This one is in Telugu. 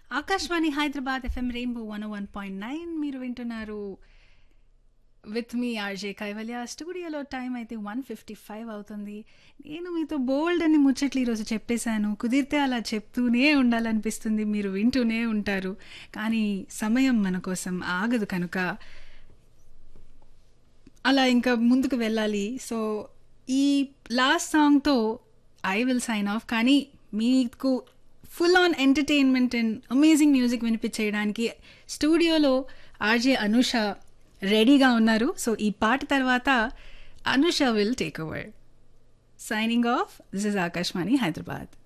Akashvani Hyderabad FM rainbow one one point nine మీరు వింటున్నారు విత్ మీ ఆర్జే కైవల్య స్టూడియోలో టైం అయితే వన్ ఫిఫ్టీ ఫైవ్ అవుతుంది నేను మీతో బోల్డ్ అని ముచ్చట్లు ఈరోజు చెప్పేశాను కుదిరితే అలా చెప్తూనే ఉండాలనిపిస్తుంది మీరు వింటూనే ఉంటారు కానీ సమయం మన కోసం ఆగదు కనుక అలా ఇంకా ముందుకు వెళ్ళాలి సో ఈ లాస్ట్ సాంగ్తో ఐ విల్ సైన్ ఆఫ్ కానీ మీకు full on entertainment and amazing music వినిపించేయడానికి స్టూడియోలో ఆర్జే అనుష రెడీగా ఉన్నారు సో ఈ పాట తర్వాత Anusha will take over signing off this is Akashvani Hyderabad